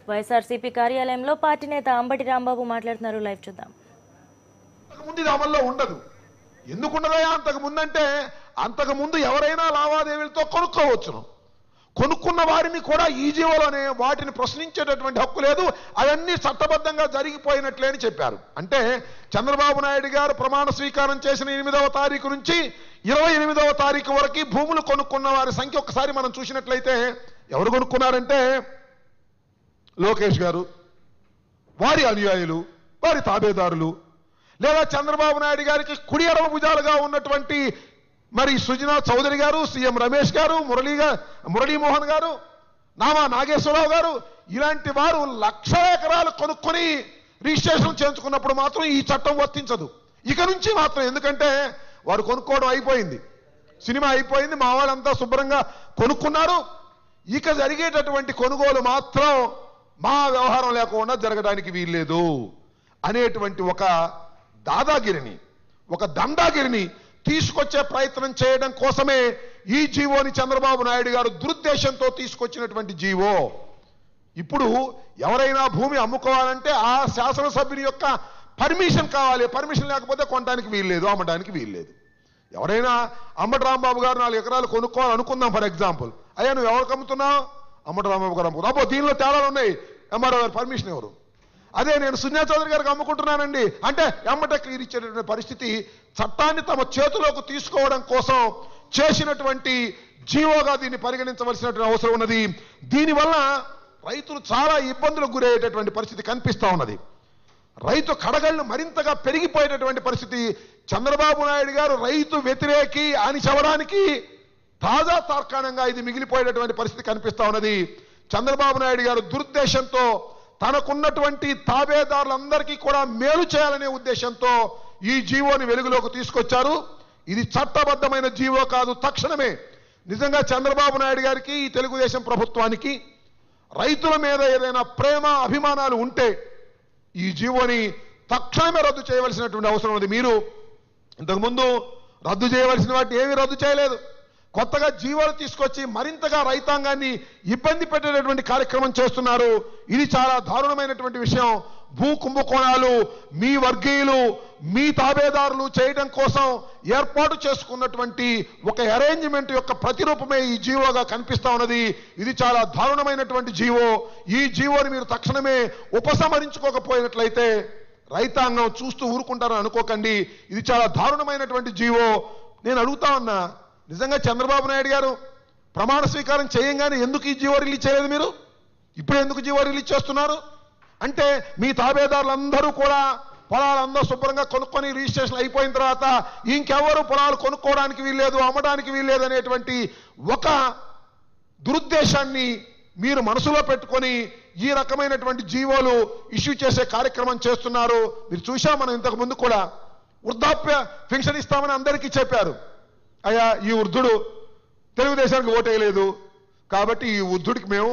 వైఎస్ఆర్సీపీ కార్యాలయంలో పార్టీ నేత అంబటి రాంబాబు మాట్లాడుతున్నారు లైవ్ చూద్దాం అంతకుముందు ఇది అమల్లో ఉండదు ఎందుకుండదయా అంతకు ముందంటే అంతకు ముందు ఎవరైనా లావాదేవీలతో కొనుక్కోవచ్చును కొనుక్కున్న వారిని కూడా ఈ జీవోలోనే వాటిని ప్రశ్నించేటటువంటి హక్కు లేదు అవన్నీ చట్టబద్ధంగా జరిగిపోయినట్లే అని చెప్పారు అంటే చంద్రబాబు నాయుడు గారు ప్రమాణ స్వీకారం చేసిన ఎనిమిదవ తారీఖు నుంచి ఇరవై ఎనిమిదవ తారీఖు వరకు భూములు కొనుక్కున్న వారి సంఖ్య ఒకసారి మనం చూసినట్లయితే ఎవరు కొనుక్కున్నారంటే లోకేష్ గారు వారి అనుయాయులు వారి తాబేదారులు లేదా చంద్రబాబు నాయుడు గారికి కుడి ఎడమ భుజాలుగా ఉన్నటువంటి మరి సుజనా చౌదరి గారు సీఎం రమేష్ గారు మురళీ గా- మురళీమోహన్ గారు నామా నాగేశ్వరరావు గారు ఇలాంటి వారు లక్ష ఎకరాలు కొనుక్కొని రిజిస్ట్రేషన్ చేయించుకున్నప్పుడు మాత్రం ఈ చట్టం వర్తించదు ఇక నుంచి మాత్రం ఎందుకంటే వారు కొనుక్కోవడం అయిపోయింది సినిమా అయిపోయింది మా వాళ్ళంతా శుభ్రంగా కొనుక్కున్నారు ఇక జరిగేటటువంటి కొనుగోలు మాత్రం మా వ్యవహారం లేకుండా జరగడానికి వీల్లేదు అనేటువంటి ఒక దాదాగిరిని ఒక దండాగిరిని తీసుకొచ్చే ప్రయత్నం చేయడం కోసమే ఈ జీవోని చంద్రబాబు నాయుడు గారు దురుద్దేశంతో తీసుకొచ్చినటువంటి జీవో ఇప్పుడు ఎవరైనా భూమి అమ్ముకోవాలంటే ఆ శాసనసభ్యుని యొక్క పర్మిషన్ కావాలి పర్మిషన్ లేకపోతే కొనడానికి వీల్లేదు అమ్మడానికి వీల్లేదు ఎవరైనా అమ్మటి రాంబాబు గారు నాలుగు ఎకరాలు కొనుక్కోవాలి అనుకుందాం ఫర్ ఎగ్జాంపుల్ అయ్యా నువ్వు ఎవరికి అమ్ముతున్నావు అమ్మటి రాంబాబు గారు అమ్ముతున్నావు అబ్బో దీనిలో తేడాలు ఉన్నాయి ఎంఆర్ఓ గారు పర్మిషన్ ఎవరు అదే నేను సున్యా చౌదరి గారికి అమ్ముకుంటున్నానండి అంటే ఎమ్మట క్లియర్ ఇచ్చేటటువంటి పరిస్థితి చట్టాన్ని తమ చేతిలోకి తీసుకోవడం కోసం చేసినటువంటి జీవోగా దీన్ని పరిగణించవలసినటువంటి అవసరం ఉన్నది దీనివల్ల రైతులు చాలా ఇబ్బందులకు గురయ్యేటటువంటి పరిస్థితి కనిపిస్తా ఉన్నది రైతు కడగళ్ళు మరింతగా పెరిగిపోయేటటువంటి పరిస్థితి చంద్రబాబు నాయుడు గారు రైతు వ్యతిరేకి అని చెప్పడానికి తాజా తార్కాణంగా ఇది మిగిలిపోయేటటువంటి పరిస్థితి కనిపిస్తా ఉన్నది చంద్రబాబు నాయుడు గారు దురుద్దేశంతో తనకున్నటువంటి తాబేదారులందరికీ కూడా మేలు చేయాలనే ఉద్దేశంతో ఈ జీవోని వెలుగులోకి తీసుకొచ్చారు ఇది చట్టబద్ధమైన జీవో కాదు తక్షణమే నిజంగా చంద్రబాబు నాయుడు గారికి ఈ తెలుగుదేశం ప్రభుత్వానికి రైతుల మీద ఏదైనా ప్రేమ అభిమానాలు ఉంటే ఈ జీవోని తక్షణమే రద్దు చేయవలసినటువంటి అవసరం ఉంది మీరు ఇంతకుముందు రద్దు చేయవలసిన వాటిని ఏమీ రద్దు చేయలేదు కొత్తగా జీవోలు తీసుకొచ్చి మరింతగా రైతాంగాన్ని ఇబ్బంది పెట్టేటటువంటి కార్యక్రమం చేస్తున్నారు ఇది చాలా దారుణమైనటువంటి విషయం భూ కుంభకోణాలు మీ వర్గీయులు మీ తాబేదారులు చేయడం కోసం ఏర్పాటు చేసుకున్నటువంటి ఒక అరేంజ్మెంట్ యొక్క ప్రతిరూపమే ఈ జీవోగా కనిపిస్తా ఉన్నది ఇది చాలా దారుణమైనటువంటి జీవో ఈ జీవోని మీరు తక్షణమే ఉపసంహరించుకోకపోయినట్లయితే రైతాంగం చూస్తూ ఊరుకుంటారని అనుకోకండి ఇది చాలా దారుణమైనటువంటి జీవో నేను అడుగుతా ఉన్నా నిజంగా చంద్రబాబు నాయుడు గారు ప్రమాణ స్వీకారం చేయంగానే ఎందుకు ఈ జీవో రిలీజ్ చేయలేదు మీరు ఇప్పుడు ఎందుకు జీవో రిలీజ్ చేస్తున్నారు అంటే మీ తాబేదారులందరూ కూడా పొలాలందరూ శుభ్రంగా కొనుక్కొని రిజిస్ట్రేషన్ అయిపోయిన తర్వాత ఇంకెవరు పొలాలు కొనుక్కోవడానికి వీల్లేదు అమ్మడానికి వీల్లేదు అనేటువంటి ఒక దురుద్దేశాన్ని మీరు మనసులో పెట్టుకొని ఈ రకమైనటువంటి జీవోలు ఇష్యూ చేసే కార్యక్రమం చేస్తున్నారు మీరు చూసా మనం ఇంతకు ముందు కూడా వృద్ధాప్య పెన్షన్ ఇస్తామని అందరికీ చెప్పారు అయ్యా ఈ వృద్ధుడు తెలుగుదేశానికి ఓటేయలేదు కాబట్టి ఈ వృద్ధుడికి మేము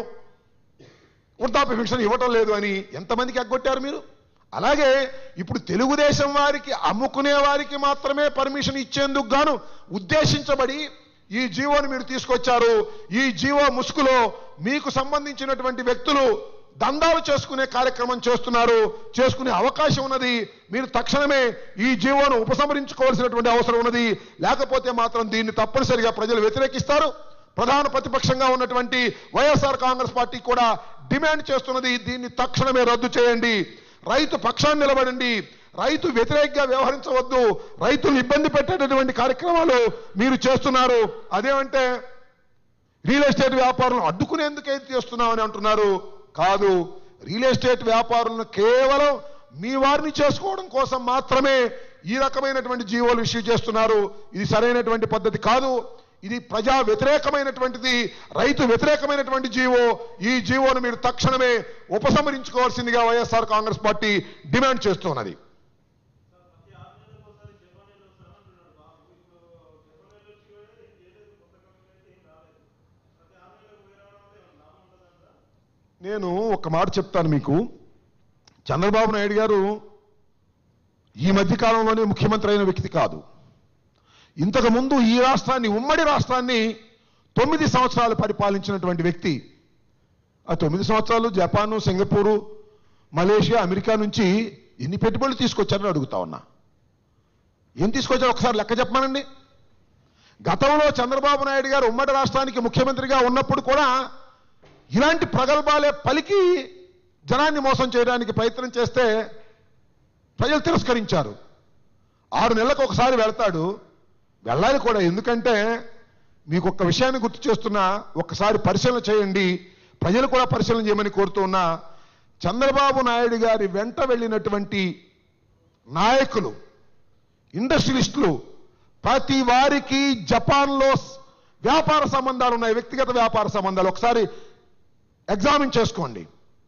వృద్ధాప్య పెన్షన్ ఇవ్వటం లేదు అని ఎంతమందికి ఎగ్గొట్టారు మీరు అలాగే ఇప్పుడు తెలుగుదేశం వారికి అమ్ముకునే వారికి మాత్రమే పర్మిషన్ ఇచ్చేందుకు గాను ఉద్దేశించబడి ఈ జీవోని మీరు తీసుకొచ్చారు ఈ జీవో ముసుగులో మీకు సంబంధించినటువంటి వ్యక్తులు దందాలు చేసుకునే కార్యక్రమం చేస్తున్నారు చేసుకునే అవకాశం ఉన్నది మీరు తక్షణమే ఈ జీవోను ఉపసంహరించుకోవాల్సినటువంటి అవసరం ఉన్నది లేకపోతే మాత్రం దీన్ని తప్పనిసరిగా ప్రజలు వ్యతిరేకిస్తారు ప్రధాన ప్రతిపక్షంగా ఉన్నటువంటి వైఎస్ఆర్ కాంగ్రెస్ పార్టీ కూడా డిమాండ్ చేస్తున్నది దీన్ని తక్షణమే రద్దు చేయండి రైతు పక్షాన్ని నిలబడండి రైతు వ్యతిరేకంగా వ్యవహరించవద్దు రైతులు ఇబ్బంది పెట్టేటటువంటి కార్యక్రమాలు మీరు చేస్తున్నారు అదేమంటే రియల్ ఎస్టేట్ వ్యాపారులను అడ్డుకునేందుకు ఏది చేస్తున్నామని అంటున్నారు కాదు రియల్ ఎస్టేట్ వ్యాపారులను కేవలం మీ వారిని చేసుకోవడం కోసం మాత్రమే ఈ రకమైనటువంటి జీవోలు ఇష్యూ చేస్తున్నారు ఇది సరైనటువంటి పద్ధతి కాదు ఇది ప్రజా వ్యతిరేకమైనటువంటిది రైతు వ్యతిరేకమైనటువంటి జీవో ఈ జీవోను మీరు తక్షణమే ఉపసంహరించుకోవాల్సిందిగా వైఎస్ఆర్ కాంగ్రెస్ పార్టీ డిమాండ్ చేస్తున్నది నేను ఒక మాట చెప్తాను మీకు చంద్రబాబు నాయుడు గారు ఈ మధ్య కాలంలోనే ముఖ్యమంత్రి అయిన వ్యక్తి కాదు ఇంతకు ముందు ఈ రాష్ట్రాన్ని ఉమ్మడి రాష్ట్రాన్ని తొమ్మిది సంవత్సరాలు పరిపాలించినటువంటి వ్యక్తి ఆ తొమ్మిది సంవత్సరాలు జపాను సింగపూరు మలేషియా అమెరికా నుంచి ఎన్ని పెట్టుబడులు తీసుకొచ్చారని అడుగుతా ఉన్నా ఏం తీసుకొచ్చారు ఒకసారి లెక్క చెప్పమనండి గతంలో చంద్రబాబు నాయుడు గారు ఉమ్మడి రాష్ట్రానికి ముఖ్యమంత్రిగా ఉన్నప్పుడు కూడా ఇలాంటి ప్రగల్భాలే పలికి జనాన్ని మోసం చేయడానికి ప్రయత్నం చేస్తే ప్రజలు తిరస్కరించారు ఆరు నెలలకు ఒకసారి వెళ్తాడు వెళ్ళాలి కూడా ఎందుకంటే మీకు ఒక్క విషయాన్ని గుర్తు చేస్తున్నా ఒక్కసారి పరిశీలన చేయండి ప్రజలు కూడా పరిశీలన చేయమని కోరుతూ ఉన్నా చంద్రబాబు నాయుడు గారి వెంట వెళ్ళినటువంటి నాయకులు ఇండస్ట్రియలిస్టులు ప్రతి వారికి జపాన్లో స్- వ్యాపార సంబంధాలు ఉన్నాయి వ్యక్తిగత వ్యాపార సంబంధాలు ఒకసారి ఎగ్జామిన్ చేసుకోండి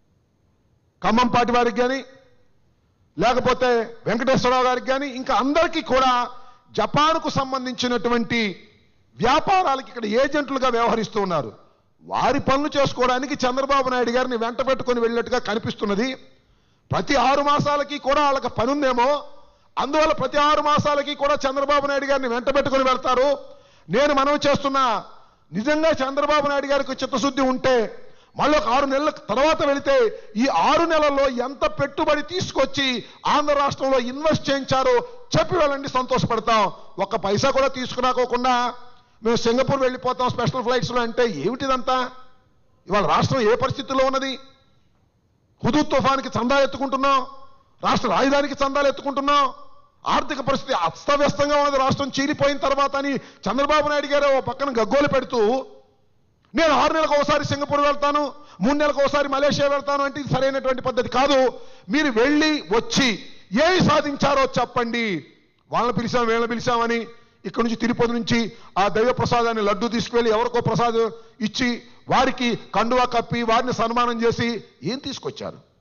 ఖమ్మం పాటి వారికి కానీ లేకపోతే వెంకటేశ్వరరావు గారికి కానీ ఇంకా అందరికీ కూడా జపాన్కు సంబంధించినటువంటి వ్యాపారాలకి ఇక్కడ ఏజెంట్లుగా వ్యవహరిస్తూ ఉన్నారు వారి పనులు చేసుకోవడానికి చంద్రబాబు నాయుడు గారిని వెంట పెట్టుకొని వెళ్ళినట్టుగా కనిపిస్తున్నది ప్రతి ఆరు మాసాలకి కూడా వాళ్ళకి పని ఉందేమో అందువల్ల ప్రతి ఆరు మాసాలకి కూడా చంద్రబాబు నాయుడు గారిని వెంట పెట్టుకొని వెళ్తారు నేను మనవి చేస్తున్నా నిజంగా చంద్రబాబు నాయుడు గారికి చిత్తశుద్ధి ఉంటే మళ్ళీ ఒక ఆరు నెలల తర్వాత వెళితే ఈ ఆరు నెలల్లో ఎంత పెట్టుబడి తీసుకొచ్చి ఆంధ్ర రాష్ట్రంలో ఇన్వెస్ట్ చేయించారో చెప్పి వెళ్ళండి సంతోషపడతాం ఒక్క పైసా కూడా తీసుకురాకోకుండా మేము సింగపూర్ వెళ్ళిపోతాం స్పెషల్ ఫ్లైట్స్లో అంటే ఏమిటిదంతా ఇవాళ రాష్ట్రం ఏ పరిస్థితిలో ఉన్నది హుదూద్ తుఫాన్కి చందాలు ఎత్తుకుంటున్నాం రాష్ట్ర రాజధానికి చందాలు ఎత్తుకుంటున్నాం ఆర్థిక పరిస్థితి అస్తవ్యస్తంగా ఉన్నది రాష్ట్రం చీలిపోయిన తర్వాత అని చంద్రబాబు నాయుడు గారు ఓ పక్కన గగ్గోలు పెడుతూ నేను ఆరు నెలలకు ఒకసారి సింగపూర్ వెళ్తాను మూడు నెలలకు ఒకసారి మలేషియా వెళ్తాను అంటే ఇది సరైనటువంటి పద్ధతి కాదు మీరు వెళ్ళి వచ్చి ఏమి సాధించారో చెప్పండి వాళ్ళని పిలిచాం వీళ్ళని పిలిచామని ఇక్కడ నుంచి తిరుపతి నుంచి ఆ దైవ ప్రసాదాన్ని లడ్డు తీసుకువెళ్ళి ఎవరికో ప్రసాదం ఇచ్చి వారికి కండువా కప్పి వారిని సన్మానం చేసి ఏం తీసుకొచ్చారు